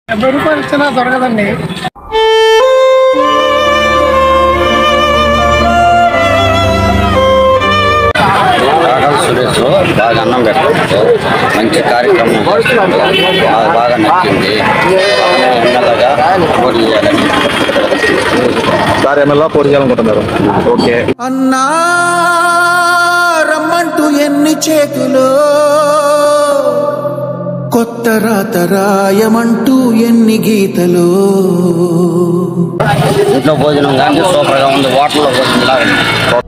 డెబ్బై రూపాయలు ఇచ్చినా దొరకదండి రాఘవ సురేష్ బాగా అన్నం పెట్టారు మంచి కార్యక్రమం నాకు బాగా నచ్చింది ఎమ్మెల్యేగా పోటీ చేయాలని సార్ ఎమ్మెల్యే పోటీ చేయాలనుకుంటున్నారు ఓకే అన్నా రమ్మంటూ ఎన్ని చేతులు కొత్త రాత రాయమంటూ ఎన్ని గీతలు ఇంట్లో భోజనం కానీ సూపర్గా ఉంది హోటల్లో భోజనం లాగా ఉంది.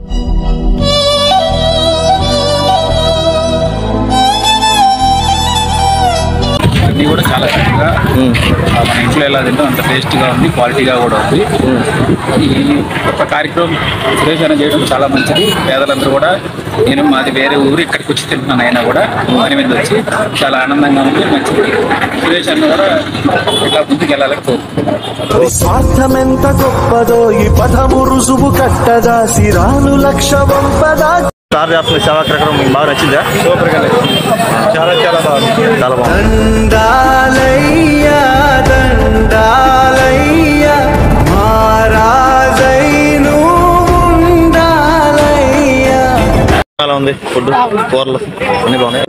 అన్నీ కూడా చాలా చక్కగా ఆ, మన ఇంట్లో ఎలా తింటాం అంత టేస్ట్గా ఉంది క్వాలిటీగా కూడా ఉంది ఈ ఒక కార్యక్రమం సురేష్ అన్న చేయడం చాలా మంచిది పేదలందరూ కూడా నేను మాది వేరే ఊరు ఇక్కడికి వచ్చి తింటున్నాను అయినా కూడా పని మీద వచ్చి చాలా ఆనందంగా ఉంది మంచిది సురేష్ అన్న కూడా ఇలా ముందుకు వెళ్ళాలని కోరుకుంటున్నాను స్వార్థమెంత గొప్పదో ఈ పదము రుజువు కట్టదా సిరాలు లక్ష వంపదా సార్ చేస్తున్న సేవా కార్యక్రమం మీకు బాగా నచ్చిందా సూపర్గా చాలా చాలా బాగుంది చాలా బాగుంది దండాలయ్యా దండాలయ్యా మహారాజై ఉండాలయ్యా ఎలా ఉంది ఫుడ్ కూరలు అన్ని బాగున్నాయి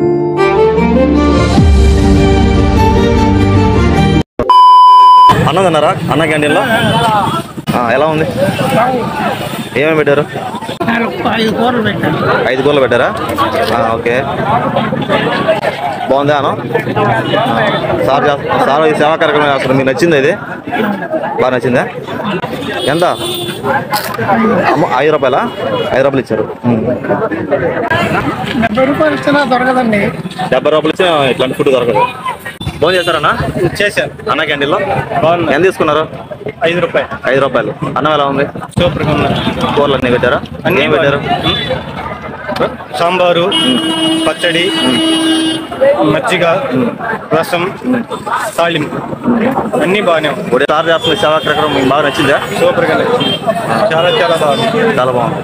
అన్నం తిన్నారా అన్న క్యాంటీన్లో ఆ, ఎలా ఉంది ఏమేమి పెట్టారు ఐదు కూరలు పెట్టాను ఐదు కూరలు పెట్టారా ఆ, ఓకే బాగుందా అన్న సార్ చేస్త- సార్ ఈ సేవా కార్యక్రమం చేస్తారు మీకు నచ్చిందా ఇది బాగా నచ్చిందా ఎంత అమ్మ ఐదు రూపాయలా ఐదు రూపాయలు ఇచ్చారు ఉమ్. డెబ్బై రూపాయలు ఇచ్చినా దొరకదండి డెబ్బై రూపాయలు ఇచ్చి ఇట్లాంటి ఫుడ్ దొరకదు ఫోన్ చేశారన్నా చేశారు అన్న క్యాంటీన్లో ఎంత తీసుకున్నారు ఐదు రూపాయలు ఐదు రూపాయలు అన్నం ఎలా ఉంది సూపర్గా ఉంది కూరలు అన్ని పెట్టారా అన్ని పెట్టారు సాంబారు పచ్చడి మజ్జిగ రసం తాళింపు అన్నీ బాగానే ఉన్నాయి. ఇప్పుడు సార్ చేస్తున్న సేవా కార్యక్రమం మీకు బాగా నచ్చిందా సూపర్గా నచ్చింది చాలా చాలా బాగుంది చాలా బాగుంది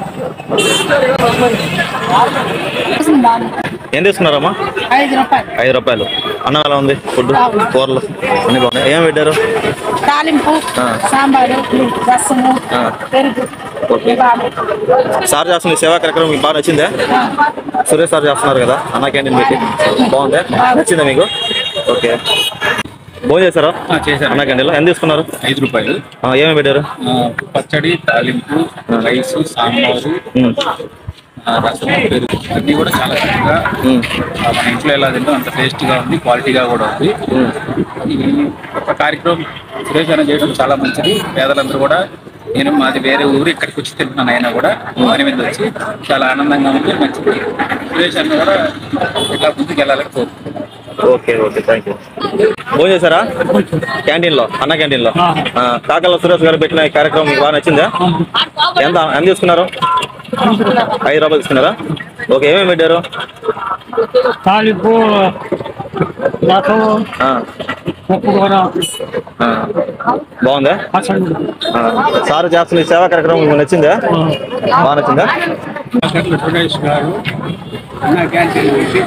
ఏం తీసుకున్నారమ్మా ఐదు రూపాయలు ఐదు రూపాయలు అన్నం ఎలా ఉంది ఫుడ్ కూరలు అన్ని బాగున్నాయి ఏం పెట్టారు తాలింపు ఆ. సాంబారు రసము ఆ. పెరుగు ఓకే బాగా సార్ చేస్తున్న సేవా కార్యక్రమం మీకు బాగా నచ్చిందా సురేష్ సార్ చేస్తున్నారు కదా అన్న క్యాంటీన్ పెట్టి బాగుందా నచ్చిందా మీకు ఓకే భోజనం చేశారా ఆ, చేశాను. అన్న క్యాంటీన్లో ఎంత తీసుకున్నారు ఐదు రూపాయలు ఆ, ఏమేమి పెట్టారు ఆ, పచ్చడి తాలింపు రైస్ సాంబారు ఉమ్, ఆ, రసం పెరుగు అన్నీ కూడా చాలా చక్కగా ఉమ్, ఆ, మన ఇంట్లో ఎలా తింటాం అంత టేస్ట్గా ఉంది క్వాలిటీగా కూడా ఉంది ఉమ్. ఈ ఒక కార్యక్రమం సురేష్ అన్న చేయడం చాలా మంచిది పేదలందరూ కూడా నేను మాది వేరే ఊరు ఇక్కడికి వచ్చి తింటున్నాను అయినా కూడా పని మీద వచ్చి చాలా ఆనందంగా ఉంది మంచిది సురేష్ అన్న కూడా ఇలా ముందుకు వెళ్ళాలని కోరుకుంటున్నాను ఓకే ఓకే థ్యాంక్ యూ భోజనం చేశారా క్యాంటీన్లో అన్న క్యాంటీన్లో ఆ, కాకల సురేష్ గారు పెట్టిన ఈ కార్యక్రమం మీకు బాగా నచ్చిందా ఎంత ఎంత తీసుకున్నారు ఐదు రూపాయలు తీసుకున్నారా ఓకే ఏమేమి పెట్టారు తాలింపు రసం ఆ, పప్పు కూర ఆ. బాగుందా పచ్చడి ఆ, సార్ చేస్తున్న ఈ సేవా కార్యక్రమం మీకు నచ్చిందా బాగా నచ్చిందా సురేష్ గారు అన్న క్యాంటీన్ పెట్టి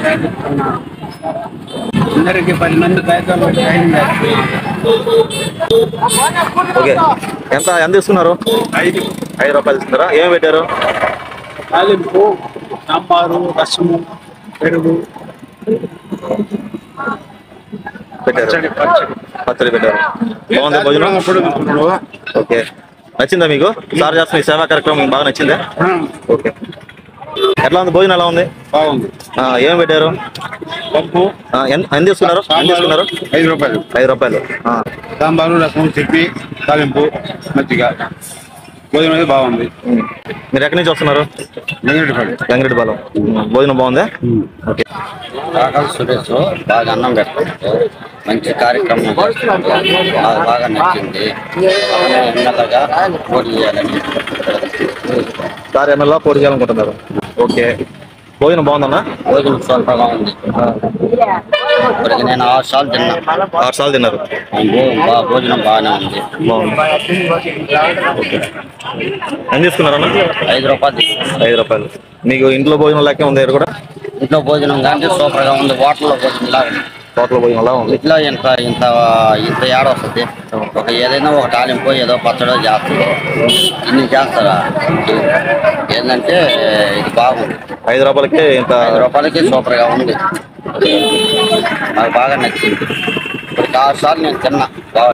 అందరికి పది మంది పేదలు ట్రైనింగ్ ఓకే ఎంత ఎంత తీసుకున్నారు ఐదు ఐదు రూపాయలు తీసుకున్నారా ఏమేమి పెట్టారు తాలింపు సాంబారు రసము పెరుగు పెట్టారు పచ్చడి పచ్చడి పచ్చడి పెట్టారు బాగుంది భోజనం ఓకే నచ్చిందా మీకు సార్ చేస్తున్న ఈ సేవా కార్యక్రమం మీకు బాగా నచ్చిందా ఓకే ఎట్లా ఉంది భోజనం ఎలా ఉంది బాగుంది ఆ, ఏం పెట్టారు పప్పు ఆ, ఎంత ఎంత తీసుకున్నారు ఎంత తీసుకున్నారు ఐదు రూపాయలు ఐదు రూపాయలు ఆ, సాంబారు రసం చట్నీ తాలింపు మజ్జిగ భోజనం అయితే బాగుంది ఉమ్. మీరు ఎక్కడి నుంచి వస్తున్నారు వెంకటపల్లి గంగిరెడ్డి పాలెం భోజనం బాగుందా ఓకే రాఘవ సురేష్ బాగా అన్నం పెట్టారు మంచి కార్యక్రమం నాకు బాగా నచ్చింది ఎమ్మెల్యేగా పోటీ చేయాలని సార్ ఎమ్మెల్యే పోటీ చేయాలనుకుంటున్నారు ఓకే భోజనం బాగుందన్నా భోజనం సూపర్గా ఉంది ఆ, ఇప్పటికి నేను ఆరు సార్లు తిన్నా ఆరు సార్లు తిన్నారు భో- బా- భోజనం బాగానే ఉంది బాగుంది ఓకే ఎంత తీసుకున్నారన్నా ఐదు రూపాయలు తీసుకున్నా. ఐదు రూపాయలు మీకు ఇంట్లో భోజనం లెక్క ఉంది ఇక్కడ కూడా ఇంట్లో భోజనం కానీ సూపర్గా ఉంది హోటల్లో భోజనం లాగా ఉంది. హోటల్ భోజనంలా ఉంది ఇట్లా ఇంత ఇంత ఇంత ఏడ వస్తుంది ఒక ఏదైనా ఒక తాలింపు ఏదో పచ్చడో చేస్తారు ఇన్ని చేస్తారా ఏంటంటే ఇది బాగుంది ఐదు రూపాయలకే ఇంత ఐదు రూపాయలకి సూపర్గా ఉంది నాకు బాగా నచ్చింది ఇప్పుడు కాసార్లు నేను తిన్నా